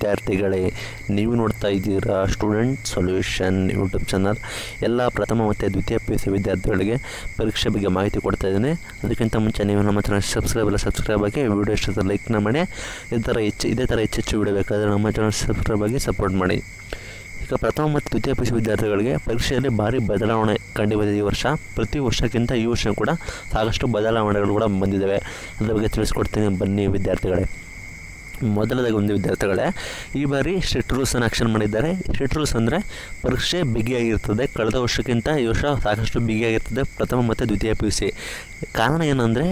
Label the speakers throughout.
Speaker 1: ವಿದ್ಯಾರ್ಥಿಗಳೇ ನೀವು ನೋಡ್ತಾ ಇದ್ದೀರಾ ಸ್ಟೂಡೆಂಟ್ ಸೊಲ್ಯೂಷನ್ ಯೂಟ್ಯೂಬ್ ಚಾನಲ್ ಎಲ್ಲ ಪ್ರಥಮ ಮತ್ತು ದ್ವಿತೀಯ ಪಿ ಯು ಸಿ ವಿದ್ಯಾರ್ಥಿಗಳಿಗೆ ಪರೀಕ್ಷೆ ಬಗ್ಗೆ ಮಾಹಿತಿ ಕೊಡ್ತಾ ಇದ್ದೇನೆ ಅದಕ್ಕಿಂತ ಮುಂಚೆ ನೀವು ನಮ್ಮ ಚಾನಲ್ ಸಬ್ಸ್ಕ್ರೈಬ್ ಇಲ್ಲ ಸಬ್ಸ್ಕ್ರೈಬ್ ಆಗಿ ವಿಡಿಯೋ ಇಷ್ಟ ಲೈಕ್ನ ಮಾಡಿ ಇದೇ ಥರ ಹೆಚ್ಚು ಇದೇ ಥರ ಹೆಚ್ಚೆಚ್ಚು ವಿಡಿಯೋ ಬೇಕಾದರೆ ನಮ್ಮ ಚಾನಲ್ ಸಬ್ಸ್ಕ್ರೈಬ್ ಆಗಿ ಸಪೋರ್ಟ್ ಮಾಡಿ ಈಗ ಪ್ರಥಮ ಮತ್ತು ದ್ವಿತೀಯ ಪಿ ಯು ಸಿ ವಿದ್ಯಾರ್ಥಿಗಳಿಗೆ ಪರೀಕ್ಷೆಯಲ್ಲಿ ಭಾರಿ ಬದಲಾವಣೆ ಕಂಡು ಬಂದಿದೆ ಈ ವರ್ಷ ಪ್ರತಿ ವರ್ಷಕ್ಕಿಂತ ಈ ವರ್ಷ ಕೂಡ ಸಾಕಷ್ಟು ಬದಲಾವಣೆಗಳು ಕೂಡ ಬಂದಿದ್ದಾವೆ ಅದ್ರ ಬಗ್ಗೆ ತಿಳಿಸ್ಕೊಡ್ತೀನಿ ಬನ್ನಿ ವಿದ್ಯಾರ್ಥಿಗಳೇ ಮೊದಲದಾಗಿ ಒಂದು ವಿದ್ಯಾರ್ಥಿಗಳೇ ಈ ಬಾರಿ ಸ್ಟ್ರಿಕ್ಟ್ ರೂಲ್ಸನ್ನು ಆಕ್ಷನ್ ಮಾಡಿದ್ದಾರೆ ಸ್ಟ್ರಿಕ್ಟ್ ರೂಲ್ಸ್ ಅಂದರೆ ಪರೀಕ್ಷೆ ಬಿಗಿಯಾಗಿರ್ತದೆ ಕಳೆದ ವರ್ಷಕ್ಕಿಂತ ಈ ವರ್ಷ ಸಾಕಷ್ಟು ಬಿಗಿಯಾಗಿರ್ತದೆ ಪ್ರಥಮ ಮತ್ತು ದ್ವಿತೀಯ ಪಿ ಯು ಸಿ ಕಾರಣ ಏನಂದರೆ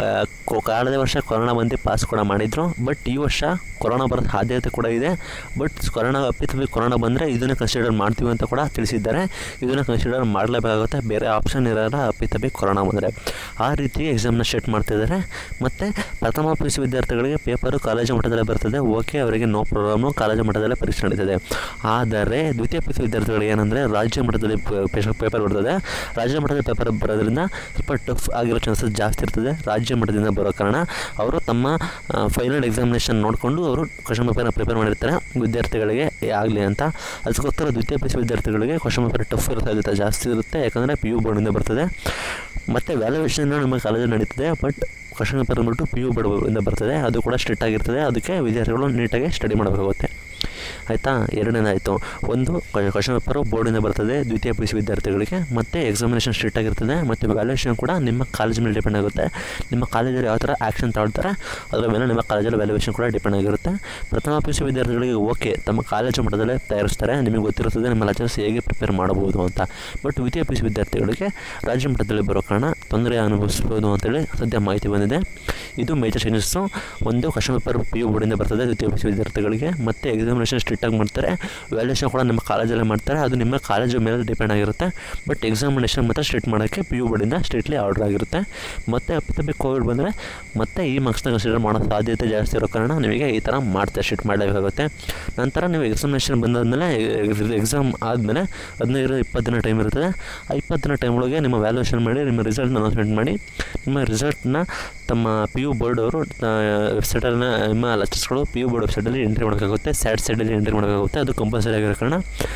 Speaker 1: ಕಳೆದ ವರ್ಷ ಕೊರೋನಾ ಬಂದು ಪಾಸ್ ಕೂಡ ಮಾಡಿದರು ಬಟ್ ಈ ವರ್ಷ ಕೊರೋನಾ ಬರೋ ಸಾಧ್ಯತೆ ಕೂಡ ಇದೆ ಬಟ್ ಕೊರೋನಾ ಅಪ್ಪಿತಪ್ಪಿ ಕೊರೋನಾ ಬಂದರೆ ಇದನ್ನು ಕನ್ಸಿಡರ್ ಮಾಡ್ತೀವಿ ಅಂತ ಕೂಡ ತಿಳಿಸಿದ್ದಾರೆ ಇದನ್ನು ಕನ್ಸಿಡರ್ ಮಾಡಲೇಬೇಕಾಗುತ್ತೆ ಬೇರೆ ಆಪ್ಷನ್ ಇರೋಲ್ಲ ಅಪ್ಪಿತಪ್ಪಿ ಕೊರೋನಾ ಬಂದರೆ ಆ ರೀತಿ ಎಕ್ಸಾಮ್ನ ಸ್ಟಾರ್ಟ್ ಮಾಡ್ತಿದ್ದಾರೆ ಮತ್ತು ಪ್ರಥಮ ಪಿ ಯು ಸಿ ವಿದ್ಯಾರ್ಥಿಗಳಿಗೆ ಪೇಪರು ಕಾಲೇಜು ಮಟ್ಟದಲ್ಲೇ ಬರ್ತದೆ ಓಕೆ ಅವರಿಗೆ ನೋ ಪ್ರಾಬ್ಲಮು ಕಾಲೇಜು ಮಟ್ಟದಲ್ಲೇ ಪರೀಕ್ಷೆ ನಡೀತದೆ ಆದರೆ ದ್ವಿತೀಯ ಪಿ ಯು ಸಿ ವಿದ್ಯಾರ್ಥಿಗಳಿಗೆ ಏನಂದರೆ ರಾಜ್ಯ ಮಟ್ಟದಲ್ಲಿ ಪೇಪರ್ ಬರ್ತದೆ ರಾಜ್ಯ ಮಟ್ಟದ ಪೇಪರ್ ಬರೋದ್ರಿಂದ ಸ್ವಲ್ಪ ಟಫ್ ಆಗಿರೋ ಚಾನ್ಸಸ್ ಜಾಸ್ತಿ ಇರ್ತದೆ ರಾಜ್ಯ ಮಟ್ಟದಿಂದ ಬರೋ ಕಾರಣ ಅವರು ತಮ್ಮ ಫೈನಲ್ ಎಕ್ಸಾಮಿನೇಷನ್ ನೋಡಿಕೊಂಡು ಅವರು ಕ್ವಶನ್ ಪೇಪರ್ನ ಪ್ರಿಪೇರ್ ಮಾಡಿರ್ತಾರೆ ವಿದ್ಯಾರ್ಥಿಗಳಿಗೆ ಆಗಲಿ ಅಂತ ಅದಕ್ಕೋಸ್ಕರ ದ್ವಿತೀಯ ಪಿ ಯು ಸಿ ವಿದ್ಯಾರ್ಥಿಗಳಿಗೆ ಕ್ವಶನ್ ಪೇಪರ್ ಟಫ್ ಇರೋ ಸಾಧ್ಯತೆ ಜಾಸ್ತಿ ಇರುತ್ತೆ ಯಾಕಂದರೆ ಪಿ ಯು ಬೋರ್ಡಿಂದ ಬರ್ತದೆ ಮತ್ತು ವ್ಯಾಲ್ಯುವೇಷನ್ ನಮ್ಮ ಕಾಲೇಜಲ್ಲಿ ನಡೀತದೆ ಬಟ್ ಕ್ವಶನ್ ಪೇಪರ್ ಬಂದ್ಬಿಟ್ಟು ಪಿ ಯು ಬೋರ್ಡಿಂದ ಬರ್ತದೆ ಅದು ಕೂಡ ಸ್ಟ್ರಿಕ್ಟ್ ಆಗಿರ್ತದೆ ಅದಕ್ಕೆ ವಿದ್ಯಾರ್ಥಿಗಳು ನೀಟಾಗಿ ಸ್ಟಡಿ ಮಾಡಬೇಕಾಗುತ್ತೆ ಆಯಿತಾ ಎರಡನೇದಾಯಿತು ಒಂದು ಕ್ವಶನ್ ಪೇಪರು ಬೋರ್ಡಿಂದ ಬರ್ತದೆ ದ್ವಿತೀಯ ಪಿ ಯು ಸಿ ವಿದ್ಯಾರ್ಥಿಗಳಿಗೆ ಮತ್ತು ಎಕ್ಸಾಮಿನೇಷನ್ ಸ್ಟ್ರಿಕ್ಟ್ ಆಗಿರ್ತದೆ ಮತ್ತು ವ್ಯಾಲ್ಯೂಯೇಷನ್ ಕೂಡ ನಿಮ್ಮ ಕಾಲೇಜ್ ಮೇಲೆ ಡಿಪೆಂಡ್ ಆಗುತ್ತೆ ನಿಮ್ಮ ಕಾಲೇಜಲ್ಲಿ ಯಾವ ಥರ ಆ್ಯಕ್ಷನ್ ತಗೊಳ್ತಾರೆ ಅದರ ಮೇಲೆ ನಿಮ್ಮ ಕಾಲೇಜಲ್ಲಿ ವ್ಯಾಲ್ಯೂಯೇಷನ್ ಕೂಡ ಡಿಪೆಂಡ್ ಆಗಿರುತ್ತೆ ಪ್ರಥಮ ಪಿ ಯು ಸಿ ವಿದ್ಯಾರ್ಥಿಗಳಿಗೆ ಓಕೆ ತಮ್ಮ ಕಾಲೇಜು ಮಟ್ಟದಲ್ಲೇ ತಯಾರಿಸ್ತಾರೆ ನಿಮಗೆ ಗೊತ್ತಿರುತ್ತದೆ ನಿಮ್ಮ ಲೆಕ್ಚರ್ಸ್ ಹೇಗೆ ಪ್ರಿಪೇರ್ ಮಾಡಬಹುದು ಅಂತ ಬಟ್ ದ್ವಿತೀಯ ಪಿ ಯು ಸಿ ವಿದ್ಯಾರ್ಥಿಗಳಿಗೆ ರಾಜ್ಯ ಮಟ್ಟದಲ್ಲಿ ಬರೋ ಕಾರಣ ತೊಂದರೆ ಅನುಭವಿಸ್ಬೋದು ಅಂತೇಳಿ ಸದ್ಯ ಮಾಹಿತಿ ಬಂದಿದೆ ಇದು ಮೇಜರ್ ಚೇಂಜಸ್ಸು ಒಂದು ಕ್ವಶನ್ ಪೇಪರ್ ಪಿ ಯು ಬೋರ್ಡಿಂದ ಬರ್ತದೆ ದ್ವಿತೀಯ ಪಿ ಯು ಸಿ ವಿದ್ಯಾರ್ಥಿಗಳಿಗೆ ಮತ್ತು ಎಕ್ಸಾಮಿನೇಷನ್ ಸ್ಟ್ರಿಕ್ಟಾಗಿ ಮಾಡ್ತಾರೆ ವ್ಯಾಲ್ಯೂಷನ್ ಕೂಡ ನಿಮ್ಮ ಕಾಲೇಜಲ್ಲೇ ಮಾಡ್ತಾರೆ ಅದು ನಿಮ್ಮ ಕಾಲೇಜು ಮೇಲೆ ಡಿಪೆಂಡ್ ಆಗಿರುತ್ತೆ ಬಟ್ ಎಕ್ಸಾಮಿನೇಷನ್ ಮಾತ್ರ ಸ್ಟ್ರಿಕ್ಟ್ ಮಾಡೋಕ್ಕೆ ಪಿ ಯು ಬೋರ್ಡಿಂದ ಸ್ಟ್ರಿಕ್ಟ್ಲಿ ಆರ್ಡರ್ ಆಗಿರುತ್ತೆ ಮತ್ತು ಅಪ್ಪಿತಪ್ಪಿ ಕೋವಿಡ್ ಬಂದರೆ ಮತ್ತೆ ಈ ಮಾರ್ಕ್ಸ್ನ ಕನ್ಸಿಡರ್ ಮಾಡೋ ಸಾಧ್ಯತೆ ಜಾಸ್ತಿ ಇರೋ ಕಾರಣ ನಿಮಗೆ ಈ ಥರ ಮಾಡ್ತಾರೆ ಸ್ಟ್ರಿಕ್ಟ್ ಮಾಡಲೇಬೇಕಾಗುತ್ತೆ ನಂತರ ನೀವು ಎಕ್ಸಾಮಿನೇಷನ್ ಬಂದಾದಮೇಲೆ ಎಕ್ಸಾಮ್ ಆದಮೇಲೆ ಹದಿನೈದು ಇಪ್ಪತ್ತು ದಿನ ಟೈಮ್ ಇರ್ತದೆ ಆ ಇಪ್ಪತ್ತು ದಿನ ಟೈಮ್ ಒಳಗೆ ನಿಮ್ಮ ವ್ಯಾಲ್ಯೂಯೇಷನ್ ಮಾಡಿ ನಿಮ್ಮ ರಿಸಲ್ಟ್ನ ಅನೌನ್ಸ್ಮೆಂಟ್ ಮಾಡಿ ನಿಮ್ಮ ರಿಸಲ್ಟ್ನ ತಮ್ಮ ಪಿ ಯು ಬೋರ್ಡ್ ಅವರು ವೆಬ್ಸೈಟಲ್ಲಿ ನಿಮ್ಮ ಲೆಕ್ಚರ್ಸ್ಗಳು ಪಿ ಯು ಬೋರ್ಡ್ ವೆಬ್ಸೈಟಲ್ಲಿ ಎಂಟ್ರಿ ಮಾಡೋಕ್ಕಾಗುತ್ತೆ ಸ್ಯಾಟ್ ಸೈಡಲ್ಲಿ ಎಂಟ್ರಿ ಮಾಡೋಕ್ಕಾಗುತ್ತೆ ಅದು ಕಂಪಲ್ಸರಿ ಆಗಿರೋ ಕಾರಣ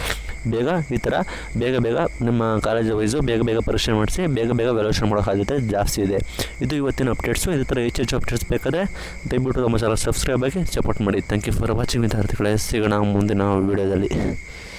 Speaker 1: ಬೇಗ ಈ ಥರ ಬೇಗ ಬೇಗ ನಿಮ್ಮ ಕಾಲೇಜ್ ವೈಸು ಬೇಗ ಬೇಗ ಪರೀಕ್ಷೆ ಮಾಡಿಸಿ ಬೇಗ ಬೇಗ ವ್ಯಾಲ್ಯೂಷನ್ ಮಾಡೋ ಸಾಧ್ಯತೆ ಜಾಸ್ತಿ ಇದೆ ಇದು ಇವತ್ತಿನ ಅಪ್ಡೇಟ್ಸು ಇದೇ ಥರ ಹೆಚ್ಚು ಹೆಚ್ಚು ಅಪ್ಡೇಟ್ಸ್ ಬೇಕಾದರೆ ದಯವಿಟ್ಟು ನಮ್ಮ ಚಾನಲ್ ಸಬ್ಸ್ಕ್ರೈಬ್ ಆಗಿ ಸಪೋರ್ಟ್ ಮಾಡಿ ಥ್ಯಾಂಕ್ ಯು ಫಾರ್ ವಾಚಿಂಗ್ ವಿದ್ಯಾರ್ಥಿಗಳೇ ಸಿಗೋಣ ಮುಂದಿನ ವೀಡಿಯೋದಲ್ಲಿ